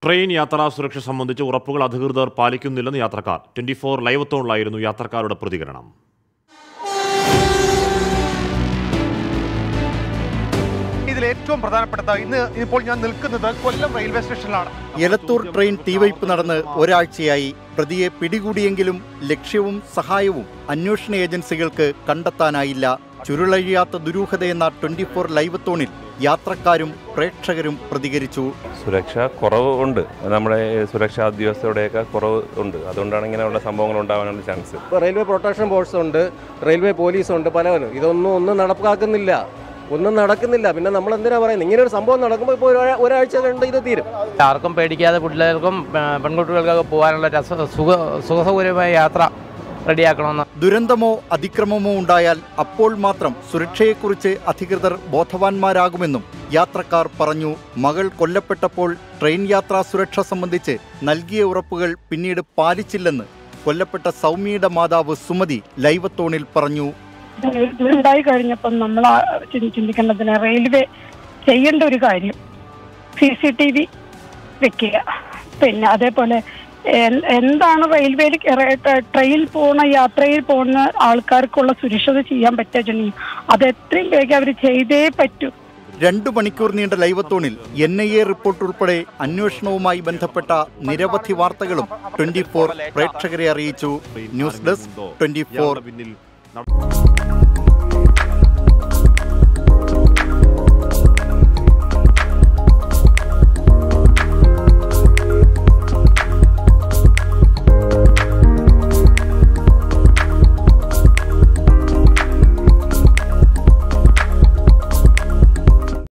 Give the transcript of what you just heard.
train യാത്രാ സുരക്ഷ സംബന്ധിച്ച് ഉറപ്പുകൾ അധികൃതർ പാലിക്കുന്നില്ലെന്ന് യാത്രക്കാർ ട്വന്റി ഫോർ ലൈവത്തോണിലായിരുന്നു യാത്രക്കാരുടെ പ്രതികരണം ഇതിൽ ഏറ്റവും പ്രധാനപ്പെട്ടത് ഇന്ന് ഇപ്പോൾ ഞാൻ നിൽക്കുന്നത് കൊല്ലം റെയിൽവേ സ്റ്റേഷനിലാണ് എലത്തൂർ ട്രെയിൻ തീവയ്പ് നടന്ന് ഒരാഴ്ചയായി പ്രതിയെ പിടികൂടിയെങ്കിലും ലക്ഷ്യവും സഹായവും അന്വേഷണ ഏജൻസികൾക്ക് കണ്ടെത്താനായില്ല ചുരുളഴിയാത്ത ദുരൂഹതയെന്ന ട്വന്റി ഫോർ ലൈവത്തോണിൽ യാത്രക്കാരും പ്രേക്ഷകരും പ്രതികരിച്ചു സുരക്ഷ കുറവ് ഉണ്ട് നമ്മുടെ സുരക്ഷാ ഉദ്യോഗസ്ഥരുടെയൊക്കെ കുറവ് ഉണ്ട് അതുകൊണ്ടാണ് ഇങ്ങനെയുള്ള സംഭവങ്ങൾ ഉണ്ടാകാനുള്ള ചാൻസ് റെയിൽവേ പ്രൊട്ടക്ഷൻ ഫോഴ്സ് ഉണ്ട് റെയിൽവേ പോലീസ് ഉണ്ട് പലവരും ഇതൊന്നും ഒന്നും നടപ്പാക്കുന്നില്ല ഒന്നും നടക്കുന്നില്ല പിന്നെ നമ്മൾ എന്തിനാ പറയുന്നത് ഇങ്ങനെ ഒരു സംഭവം നടക്കുമ്പോൾ ഇപ്പോൾ ഒരാ- ഒരാഴ്ച കണ്ട് ഇത് തീരും ആർക്കും പേടിക്കാതെ പിള്ളേർക്കും ആ, പെൺകുട്ടികൾക്കൊക്കെ പോകാനുള്ള രസ സുഖ സുഖസൗകര്യമായ യാത്ര റെഡിയാക്കണമെന്ന് ദുരന്തമോ അതിക്രമമോ ഉണ്ടായാൽ അപ്പോൾ മാത്രം സുരക്ഷയെക്കുറിച്ച് അധികൃതർ ബോധവാന്മാരാകുമെന്നും യാത്രക്കാർ പറഞ്ഞു മകൾ കൊല്ലപ്പെട്ടപ്പോൾ ട്രെയിൻ യാത്രാ സുരക്ഷ സംബന്ധിച്ച് നൽകിയ ഉറപ്പുകൾ പിന്നീട് പാലിച്ചില്ലെന്ന് കൊല്ലപ്പെട്ട സൗമ്യയുടെ മാതാവ് സുമതി ലൈവത്തോണിൽ പറഞ്ഞു ഇതുണ്ടായി കഴിഞ്ഞപ്പം നമ്മൾ ചിന്തിക്കേണ്ടതിന് റെയിൽവേ ചെയ്യേണ്ട ഒരു കാര്യം സി സി ടി വി വെക്കുക പിന്നെ അതേപോലെ എൻ- എന്താണ് റെയിൽവേയിൽ ട്രെയിൻ പോണ യാത്രയിൽ പോകുന്ന ആൾക്കാർക്കുള്ള സുരക്ഷത ചെയ്യാൻ പറ്റുക അത് എത്രയും വേഗം അവർ ചെയ്തേ പറ്റൂ രണ്ടു മണിക്കൂർ നീണ്ട ലൈവത്തോണിൽ എൻ ഐ എ റിപ്പോർട്ട് ഉൾപ്പെടെ അന്വേഷണവുമായി ബന്ധപ്പെട്ട നിരവധി വാർത്തകളും ട്വന്റി ഫോർ പ്രേക്ഷകരെ അറിയിച്ചു ന്യൂസ് ഡെസ്ക് ട്വന്റി ഫോർ ഇയാളുടെ പിന്നിൽ